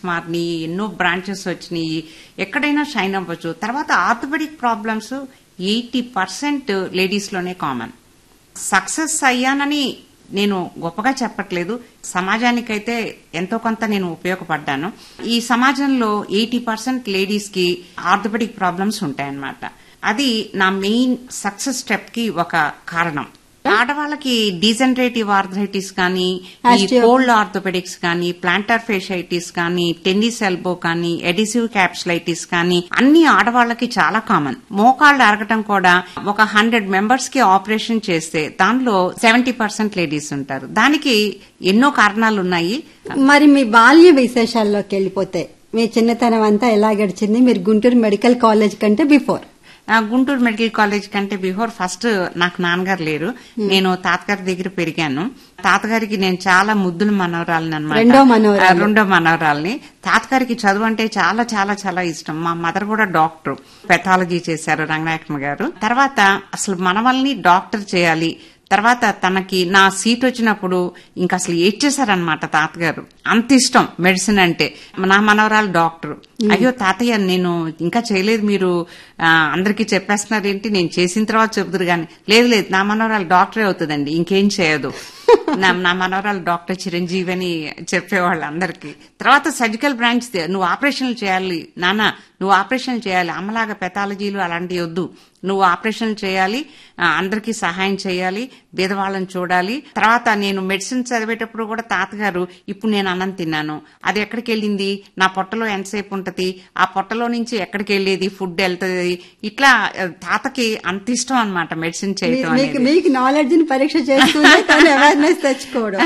మారినాయి ఎన్నో బ్రాంచెస్ వచ్చినాయి ఎక్కడైనా షైన్ అవ్వచ్చు తర్వాత orthopaedic problems eighty percent ladies లోనే కామన్ సక్సెస్ అయ్యానని నేను గొప్పగా చెప్పట్లేదు సమాజానికైతే ఎంతో కొంత నేను ఉపయోగపడ్డాను ఈ సమాజంలో ఎయిటీ పర్సెంట్ లేడీస్ కి ఆర్థోపెడిక్ ప్రాబ్లమ్స్ ఉంటాయన్నమాట అది నా మెయిన్ సక్సెస్ స్టెప్ కి ఒక కారణం ఆడవాళ్ళకి డీజనరేటివ్ ఆర్థరైటిస్ కానీ ఈ Osteo- కోల్డ్ ఆర్థోపెడిక్స్ కానీ ప్లాంటర్ ఫేషైటిస్ కానీ టెన్నిస్ ఎల్బో కానీ ఎడిసివ్ క్యాప్సులైటిస్ కానీ అన్ని ఆడవాళ్ళకి చాలా కామన్ మోకాళ్ళు అరగటం కూడా ఒక హండ్రెడ్ మెంబర్స్ కి ఆపరేషన్ చేస్తే దానిలో సెవెంటీ పర్సెంట్ లేడీస్ ఉంటారు దానికి ఎన్నో కారణాలు ఉన్నాయి మరి మీ బాల్య విశేషాల్లోకి వెళ్ళిపోతే మీ చిన్నతనం అంతా ఎలా గడిచింది మీరు గుంటూరు మెడికల్ కాలేజ్ కంటే బిఫోర్ ఆ, గుంటూరు మెడికల్ కాలేజ్ కంటే బిఫోర్ ఫస్ట్ నాకు నాన్నగారు లేరు నేను తాతగారి దగ్గర పెరిగాను తాతగారికి నేను చాలా ముద్దుల మనవరాలని అనమాట రెండో మనవరాలు. రెండో మనవరాల్ని తాతగారికి చదువు అంటే చాలా చాలా చాలా ఇష్టం మా మదర్ కూడా డాక్టర్ పెథాలజీ చేశారు రంగనాయకమ్మ గారు తర్వాత అసలు మనవల్ని డాక్టర్ చేయాలి తర్వాత తనకి నా సీట్ వచ్చినప్పుడు ఇంకా అసలు ఏడ్చేశారనమాట తాతగారు అంత ఇష్టం మెడిసిన్ అంటే నా మనవరాలు డాక్టర్ అయ్యో తాతయ్య నేను ఇంకా చేయలేదు మీరు ఆ, అందరికీ చెప్పేస్తున్నారు ఏంటి నేను చేసిన తర్వాత చెబుతురు కానీ లేదు లేదు నా మనవరాలు డాక్టరే అవుతుందండి ఇంకేం చేయదు నా నా మనవరాలు డాక్టర్ చిరంజీవి అని చెప్పేవాళ్ళు అందరికి తర్వాత సర్జికల్ బ్రాంచ్ తే- నువ్వు ఆపరేషన్లు చేయాలి నాన్న నువ్వు ఆపరేషన్ చేయాలి అమ్మలాగా పెథాలజీలు అలాంటివి వద్దు నువ్వు ఆపరేషన్ చేయాలి ఆ, అందరికీ సహాయం చేయాలి బీదవాళ్ళని చూడాలి తర్వాత నేను మెడిసిన్ చదివేటప్పుడు కూడా తాతగారు ఇప్పుడు నేను అన్నం తిన్నాను అది ఎక్కడికి వెళ్ళింది నా పొట్టలో ఎంతసేపు ఉంటది ఆ పొట్టలో నుంచి ఎక్కడికి వెళ్ళేది ఫుడ్ వెళ్తుంది ఇట్లా ఆ, తాతకి అంత ఇష్టం అనమాట మెడిసిన్ చేయటం మీకు అనేది మీకు నాలెడ్జ్ ని పరీక్ష చేసుకుని తను అవేర్నెస్ తెచ్చుకోవడం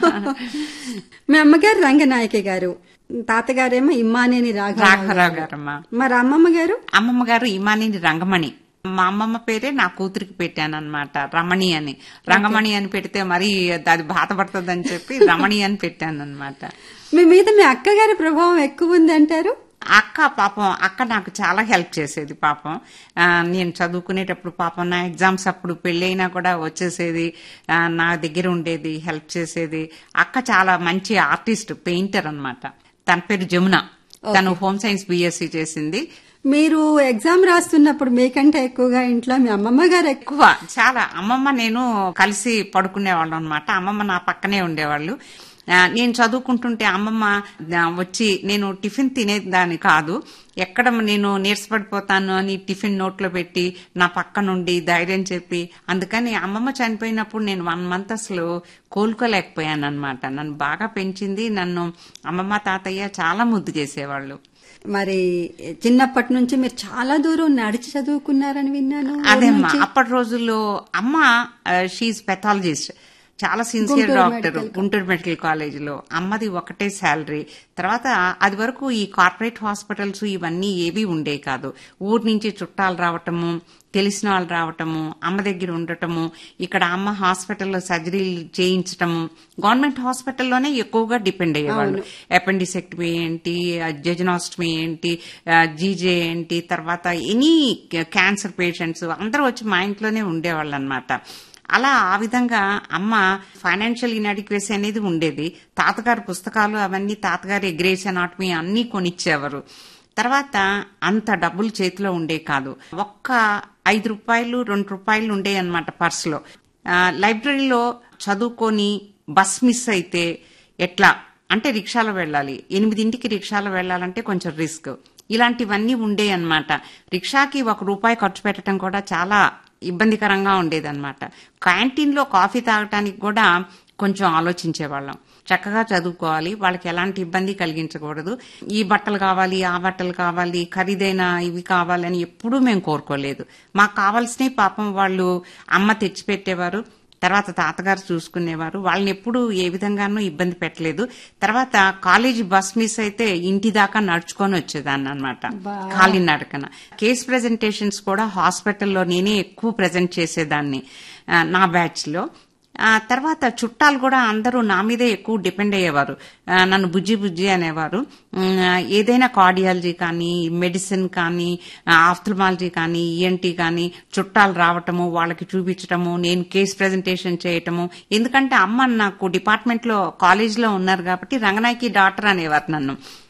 మీ అమ్మగారు రంగనాయకి గారు తాతగారేమో ఇమ్మానేని రాఘవ రాఘవరావు గారమ్మా మరి అమ్మమ్మ గారు అమ్మమ్మ గారు ఇమానిని రంగమణి మా అమ్మమ్మ పేరే నా కూతురికి పెట్టాను అనమాట రమణి అని రంగమణి అని పెడితే మరి అది బాధపడుతుందని చెప్పి రమణి అని పెట్టాను అనమాట మీ మీద మీ అక్కగారి ప్రభావం ఎక్కువ ఉంది అంటారు అక్క పాపం అక్క నాకు చాలా హెల్ప్ చేసేది పాపం ఆ, నేను చదువుకునేటప్పుడు పాపం నా ఎగ్జామ్స్ అప్పుడు పెళ్ళైనా కూడా వచ్చేసేది ఆ, నా దగ్గర ఉండేది హెల్ప్ చేసేది అక్క చాలా మంచి ఆర్టిస్ట్ పెయింటర్ అన్నమాట తన పేరు జమున తను హోమ్ సైన్స్ బిఎస్సి చేసింది మీరు ఎగ్జామ్ రాస్తున్నప్పుడు మీకంటే ఎక్కువగా ఇంట్లో మీ అమ్మమ్మ గారు ఎక్కువ ఎక్కువ చాలా అమ్మమ్మ నేను కలిసి పడుకునేవాళ్ళం అనమాట అమ్మమ్మ నా పక్కనే ఉండేవాళ్ళు ఆ, నేను చదువుకుంటుంటే అమ్మమ్మ ఆ, వచ్చి నేను టిఫిన్ తినేదాన్ని కాదు ఎక్కడ నేను నీరసపడిపోతాను అని టిఫిన్ నోట్లో పెట్టి నా పక్క నుండి ధైర్యం చెప్పి అందుకని అమ్మమ్మ చనిపోయినప్పుడు నేను వన్ మంత్ అసలు కోలుకోలేకపోయాను అనమాట నన్ను బాగా పెంచింది నన్ను అమ్మమ్మ తాతయ్య చాలా ముద్దు చేసేవాళ్ళు మరి చిన్నప్పటి నుంచి మీరు చాలా దూరం నడిచి చదువుకున్నారని విన్నాను ఊరు అదేమ్మా నుంచి. అప్పటి రోజుల్లో అమ్మ షీఈ్ పెథాలజిస్ట్ చాలా sincere Guntur doctor medical Guntur medical college లో అమ్మది ఒకటే శాలరీ తర్వాత అది వరకు ఈ కార్పొరేట్ హాస్పిటల్స్ ఇవన్నీ ఏవి ఉండే కాదు ఊరు నుంచి చుట్టాలు రావటము తెలిసిన వాళ్ళు రావటము అమ్మ దగ్గర ఉండటము ఇక్కడ అమ్మ హాస్పిటల్లో సర్జరీలు చేయించటము గవర్నమెంట్ హాస్పిటల్లోనే ఎక్కువగా డిపెండ్ అయ్యేవాళ్ళు అపెండిసెక్టమీ ఏంటి జజనాస్టమీ ఏంటి జీజే ఏంటి తర్వాత ఎనీ క్యాన్సర్ పేషెంట్స్ అందరూ వచ్చి మా ఇంట్లోనే ఉండేవాళ్ళు అనమాట అలా ఆ విధంగా అమ్మ ఫైనాన్షియల్ ఇన్అడిక్వెసీ అనేది ఉండేది తాతగారి పుస్తకాలు అవన్నీ తాతగారి గ్రేస్ అనాటమీ అన్నీ కొనిచ్చేవారు తర్వాత అంత డబ్బులు చేతిలో ఉండే కాదు ఒక్క ఐదు రూపాయలు రెండు రూపాయలు ఉండే అనమాట పర్సులో ఆ, లైబ్రరీలో చదువుకొని బస్ మిస్ అయితే ఎట్లా అంటే రిక్షాలో వెళ్ళాలి ఎనిమిదింటికి రిక్షాలో వెళ్ళాలంటే కొంచెం రిస్క్ ఇలాంటివన్నీ ఉండే అన్నమాట రిక్షాకి ఒక రూపాయి ఖర్చు పెట్టడం కూడా చాలా ఇబ్బందికరంగా ఉండేదన్నమాట క్యాంటీన్లో కాఫీ తాగటానికి కూడా కొంచెం ఆలోచించేవాళ్ళం చక్కగా చదువుకోవాలి వాళ్ళకి ఎలాంటి ఇబ్బంది కలిగించకూడదు ఈ బట్టలు కావాలి ఆ బట్టలు కావాలి ఖరీదైన ఇవి కావాలని ఎప్పుడూ మేము కోరుకోలేదు మాకు కావాల్సినవి పాపం వాళ్ళు అమ్మ తెచ్చిపెట్టేవారు తర్వాత తాతగారు చూసుకునేవారు వాళ్ళని ఎప్పుడు ఏ విధంగానూ ఇబ్బంది పెట్టలేదు తర్వాత కాలేజీ బస్ మిస్ అయితే ఇంటి దాకా నడుచుకొని వచ్చేదాన్ని అనమాట ఖాళీ నడకన కేస్ ప్రెజెంటేషన్స్ కూడా హాస్పిటల్లో నేనే ఎక్కువ ప్రెజెంట్ చేసేదాన్ని ఆ, నా బ్యాచ్ లో ఆ తర్వాత చుట్టాలు కూడా అందరూ నా మీదే ఎక్కువ డిపెండ్ అయ్యేవారు ఆ, నన్ను బుజ్జి బుజ్జి అనేవారు ఉమ్, ఏదైనా కార్డియాలజీ కానీ మెడిసిన్ కానీ ఆఫ్థల్మాలజీ కానీ ఈఎన్టీ కానీ చుట్టాలు రావటము వాళ్ళకి చూపించటము నేను కేస్ ప్రెజెంటేషన్ చేయటము ఎందుకంటే అమ్మ నాకు డిపార్ట్మెంట్ లో కాలేజ్ లో ఉన్నారు కాబట్టి రంగనాయకి డాక్టర్ అనేవారు నన్ను